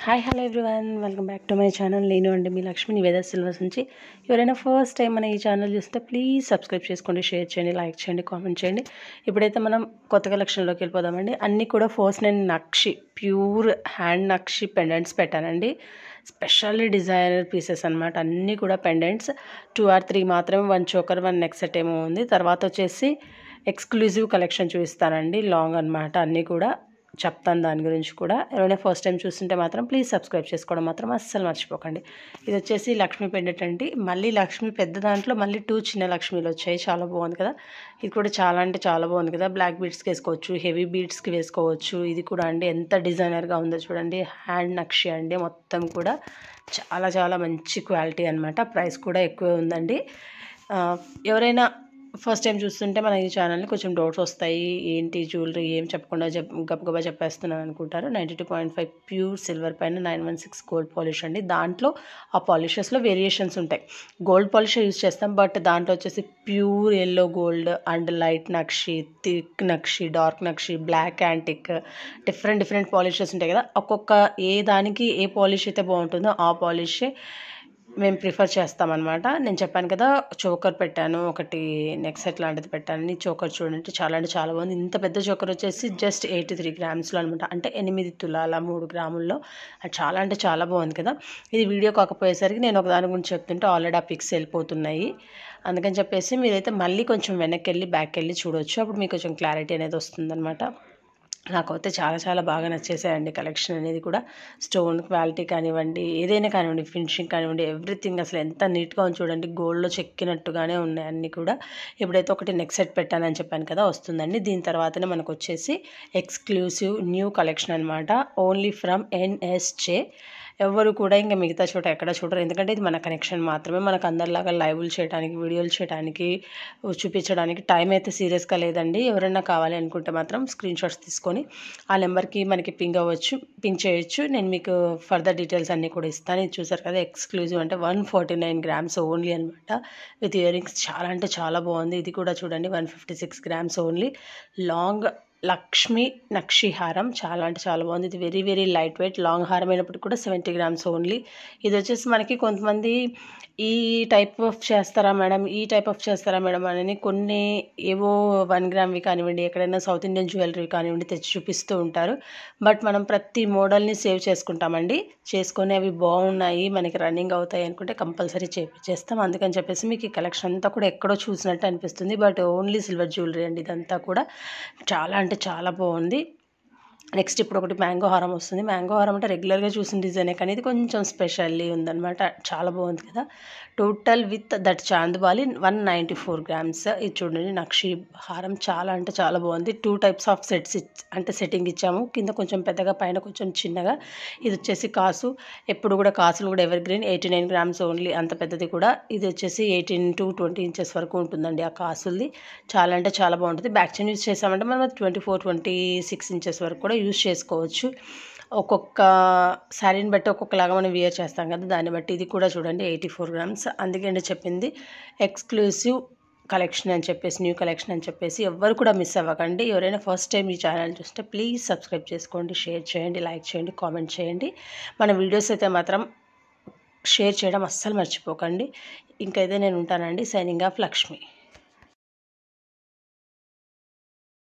hi hello everyone welcome back to my channel నేను అండి మీ Lakshmi Niveda silvers నుంచి ఎవరైనా ఫస్ట్ టైం మన ఈ ఛానల్ చూస్తే ప్లీజ్ సబ్స్క్రైబ్ చేసుకోండి షేర్ చేయండి లైక్ చేయండి కామెంట్ చేయండి ఇప్పుడైతే మనం కొత్త కలెక్షన్లోకి వెళ్ళిపోదామండి అన్నీ కూడా ఫస్ట్ నేను nakshi pure hand nakshi pendants పెట్టానండి స్పెషల్లీ డిజైనర్ పీసెస్ అనమాట అన్నీ కూడా పెండెంట్స్ టూ ఆర్ త్రీ మాత్రమే one choker one neck set ఏమో ఉంది తర్వాత వచ్చేసి ఎక్స్క్లూజివ్ కలెక్షన్ చూపిస్తానండి లాంగ్ అనమాట అన్నీ కూడా చెప్తాను దాని గురించి కూడా ఎవరైనా ఫస్ట్ టైం చూస్తుంటే మాత్రం ప్లీజ్ సబ్స్క్రైబ్ చేసుకోవడం మాత్రం అస్సలు మర్చిపోకండి ఇది వచ్చేసి లక్ష్మీ పెండెంట్ అండి మళ్ళీ లక్ష్మి పెద్ద దాంట్లో మళ్ళీ టూ చిన్న లక్ష్మీలు వచ్చాయి చాలా బాగుంది కదా ఇది కూడా చాలా అంటే చాలా బాగుంది కదా బ్లాక్ బీడ్స్కి వేసుకోవచ్చు హెవీ బీడ్స్కి వేసుకోవచ్చు ఇది కూడా అండి ఎంత డిజైనర్గా ఉందో చూడండి హ్యాండ్ నక్షి అండి మొత్తం కూడా చాలా చాలా మంచి క్వాలిటీ అనమాట ప్రైస్ కూడా ఎక్కువే ఉందండి ఆ, ఎవరైనా ఫస్ట్ టైం చూస్తుంటే మన ఈ ఛానల్ని కొంచెం డౌట్స్ వస్తాయి ఏంటి జ్యువెలరీ ఏం చెప్పకుండా చెప్ గబగబా చెప్పేస్తున్నాను అనుకుంటారు ninety two point five pure silver పైన nine one six gold polish అండి దాంట్లో ఆ పాలిషెస్లో వేరియేషన్స్ ఉంటాయి గోల్డ్ పాలిష్ యూజ్ చేస్తాం బట్ దాంట్లో వచ్చేసి pure yellow gold and light nakshi thick nakshi dark nakshi black antique different different polishes ఉంటాయి కదా ఒక్కొక్క ఏ దానికి ఏ పాలిష్ అయితే బాగుంటుందో ఆ పాలిషే మేము ప్రిఫర్ చేస్తామన్నమాట నేను చెప్పాను కదా చోకర్ పెట్టాను ఒకటి నెక్ సెట్ లాంటిది పెట్టాను చోకర్ చూడండి చాలా అంటే చాలా బాగుంది ఇంత పెద్ద చోకర్ వచ్చేసి జస్ట్ ఎయిటీ త్రీ గ్రామ్స్లో అనమాట అంటే ఎనిమిది తులాల మూడు గ్రాముల్లో అది చాలా అంటే చాలా బాగుంది కదా ఇది వీడియో కాకపోయేసరికి నేను ఒక దాని గురించి చెప్తుంటే ఆల్రెడీ ఆ పిక్స్ వెళ్ళిపోతున్నాయి అందుకని చెప్పేసి మీరైతే మళ్ళీ కొంచెం వెనక్కి వెళ్ళి బ్యాక్ వెళ్ళి చూడొచ్చు అప్పుడు మీకు కొంచెం క్లారిటీ అనేది వస్తుందన్నమాట నాకైతే చాలా చాలా బాగా నచ్చేసాయండి కలెక్షన్ అనేది కూడా స్టోన్ క్వాలిటీ కానివ్వండి ఏదైనా కానివ్వండి ఫినిషింగ్ కానివ్వండి ఎవ్రీథింగ్ అసలు ఎంత నీట్గా ఉంది చూడండి గోల్డ్లో చెక్కినట్టుగానే ఉన్నాయి అన్నీ కూడా ఇప్పుడైతే ఒకటి నెక్ సెట్ పెట్టానని చెప్పాను కదా వస్తుందండి దీని తర్వాతనే మనకు వచ్చేసి ఎక్స్క్లూసివ్ న్యూ కలెక్షన్ అనమాట ఓన్లీ ఫ్రమ్ ఎన్ఎస్జే ఎవరు కూడా ఇంకా మిగతా చోట ఎక్కడ చూడరు ఎందుకంటే ఇది మన కనెక్షన్ మాత్రమే మనకు అందరిలాగా లైవ్లు చేయడానికి వీడియోలు చేయడానికి చూపించడానికి టైం అయితే సీరియస్గా లేదండి ఎవరైనా కావాలి అనుకుంటే మాత్రం స్క్రీన్ షాట్స్ తీసుకొని ఆ నెంబర్కి మనకి పింగ్ అవ్వచ్చు పింగ్ చేయొచ్చు నేను మీకు ఫర్దర్ డీటెయిల్స్ అన్నీ కూడా ఇస్తాను ఇది చూసారు కదా ఎక్స్క్లూజివ్ అంటే one forty nine grams only అనమాట విత్ ఇయర్ రింగ్స్ చాలా అంటే చాలా బాగుంది ఇది కూడా చూడండి one fifty six grams only long Lakshmi nakshi haram చాలా అంటే చాలా బాగుంది ఇది very very light weight long haram అయినప్పటికీ కూడా సెవెంటీ గ్రామ్స్ ఓన్లీ ఇది వచ్చేసి మనకి కొంతమంది ఈ టైప్ ఆఫ్ చేస్తారా మేడం ఈ టైప్ ఆఫ్ చేస్తారా మేడం అని కొన్ని ఏవో వన్ గ్రామ్వి కానివ్వండి ఎక్కడైనా సౌత్ ఇండియన్ జ్యువెలరీ కానివ్వండి తెచ్చి చూపిస్తూ ఉంటారు బట్ మనం ప్రతి మోడల్ని సేవ్ చేసుకుంటామండి చేసుకొని అవి బాగున్నాయి మనకి రన్నింగ్ అవుతాయి అనుకుంటే కంపల్సరీ చేస్తాం అందుకని చెప్పేసి మీకు ఈ కలెక్షన్ అంతా కూడా ఎక్కడో చూసినట్టు అనిపిస్తుంది బట్ ఓన్లీ సిల్వర్ జ్యువెలరీ అండి ఇదంతా కూడా చాలా అంటే చాలా బాగుంది నెక్స్ట్ ఇప్పుడు ఒకటి మ్యాంగో హారం వస్తుంది మ్యాంగో హారం అంటే రెగ్యులర్గా చూసిన డిజైనే కానీ ఇది కొంచెం స్పెషల్లీ ఉందన్నమాట చాలా బాగుంది కదా total with that chandbali one ninety four grams ఇది చూడండి నక్షి హారం చాలా అంటే చాలా బాగుంది టూ టైప్స్ ఆఫ్ సెట్స్ అంటే సెట్టింగ్ ఇచ్చాము కింద కొంచెం పెద్దగా పైన కొంచెం చిన్నగా ఇది వచ్చేసి కాసు ఎప్పుడు కూడా కాసులు కూడా evergreen eighty nine grams only అంత పెద్దది కూడా ఇది వచ్చేసి ఎయిటీన్ టు ట్వంటీ ఇంచెస్ వరకు ఉంటుందండి ఆ కాసులది చాలా అంటే చాలా బాగుంటుంది బ్యాక్ చైన్ యూస్ చేసామంటే మనం twenty four twenty six inches వరకు కూడా యూస్ చేసుకోవచ్చు ఒక్కొక్క శారీని బట్టి ఒక్కొక్కలాగా మనం వేర్ చేస్తాం కదా దాన్ని బట్టి ఇది కూడా చూడండి ఎయిటీ ఫోర్ గ్రామ్స్ అందుకే చెప్పింది ఎక్స్క్లూసివ్ కలెక్షన్ అని చెప్పేసి న్యూ కలెక్షన్ అని చెప్పేసి ఎవరు కూడా మిస్ అవ్వకండి ఎవరైనా ఫస్ట్ టైం ఈ ఛానల్ చూస్తే ప్లీజ్ సబ్స్క్రైబ్ చేసుకోండి షేర్ చేయండి లైక్ చేయండి కామెంట్ చేయండి మన వీడియోస్ అయితే మాత్రం షేర్ చేయడం అస్సలు మర్చిపోకండి ఇంకైతే నేను ఉంటానండి సైనింగ్ ఆఫ్ లక్ష్మి